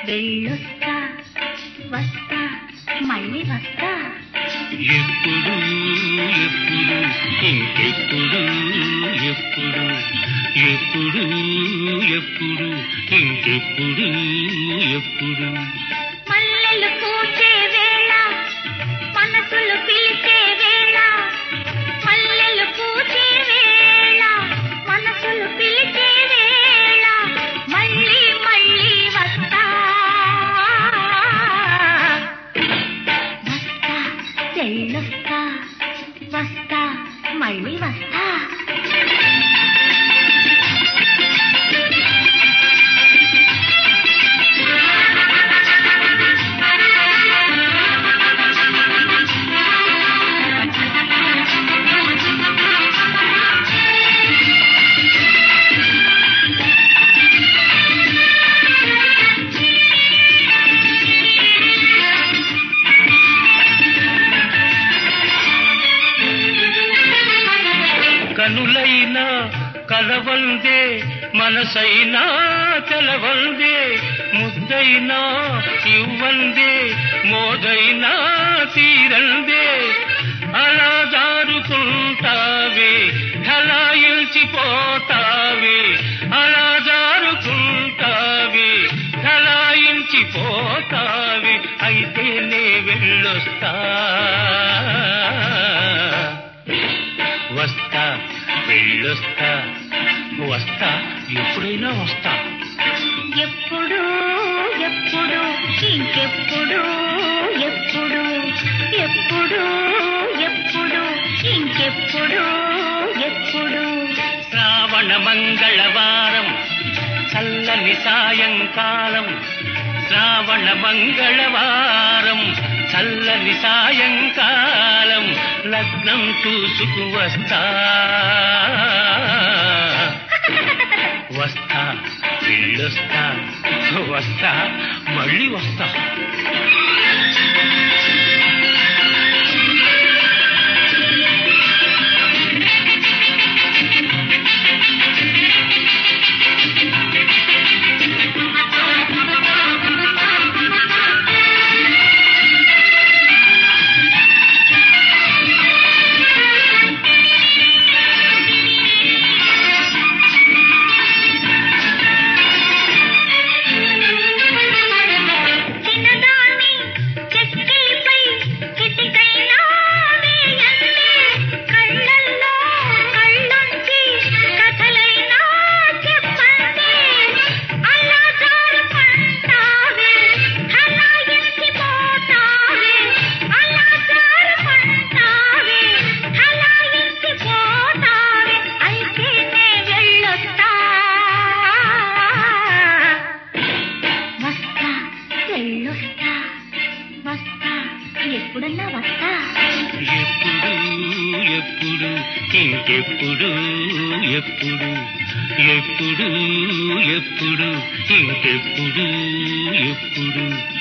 వెళ్ళొస్తా వస్తా మళ్ళీ వస్తా ఎప్పుడు ఎప్పుడు ఇంకెప్పుడు ఎప్పుడు ఎప్పుడు ఎప్పుడు ఇంకెప్పుడు ఎప్పుడు మల్లెలు పూచే వేళ మనసులు పిలిచే వేళ మల్లెలు పూచే వేళ మనసులు పిలిచే వేళ మళ్ళీ మళ్ళీ వస్తా వస్తా వెళ్ళొస్తా వస్తా మళ్ళీ వస్తా కనులైనా కలవందే మనసైనా తెలవందే ముద్దైనా ఇవ్వందే మోదైనా తీరందే అలా జారుకుంటావే హలాయించిపోతావే అలా జారుకుంటావే హలాయించిపోతావే అయితే నే వెళ్ళొస్తా వస్తా వెళ్ళొస్తా వస్తా ఎప్పుడైనా వస్తా ఎప్పుడు ఎప్పుడు ఇంకెప్పుడు ఎప్పుడు ఎప్పుడు ఎప్పుడు ఇంకెప్పుడు ఎప్పుడు శ్రావణ మంగళవారం చల్లని సాయంకాలం శ్రావణ మంగళవారం చల్లని సాయంకాలం లగ్నం చూసుకు వస్తా వస్తా వెళ్ళొస్తా వస్తా మళ్ళీ వస్తా చిన్నదాన్ని చెక్కిలిపై చిటికైనా వేయండి కళ్ళల్లో కళ్ళొంచి కథలైనా చెప్పండి అలా జారుకుంటావే హలాయించిపోతావే అలా జారుకుంటావే హలాయించిపోతావే అయితే నే వెళ్ళొస్తా వస్తా వెళ్ళొస్తా వస్తా ఎప్పుడన్నా వస్తా ఎప్పుడు ఎప్పుడు ఇంకెప్పుడు ఎప్పుడు ఎప్పుడు ఎప్పుడు ఇంకెప్పుడు ఎప్పుడు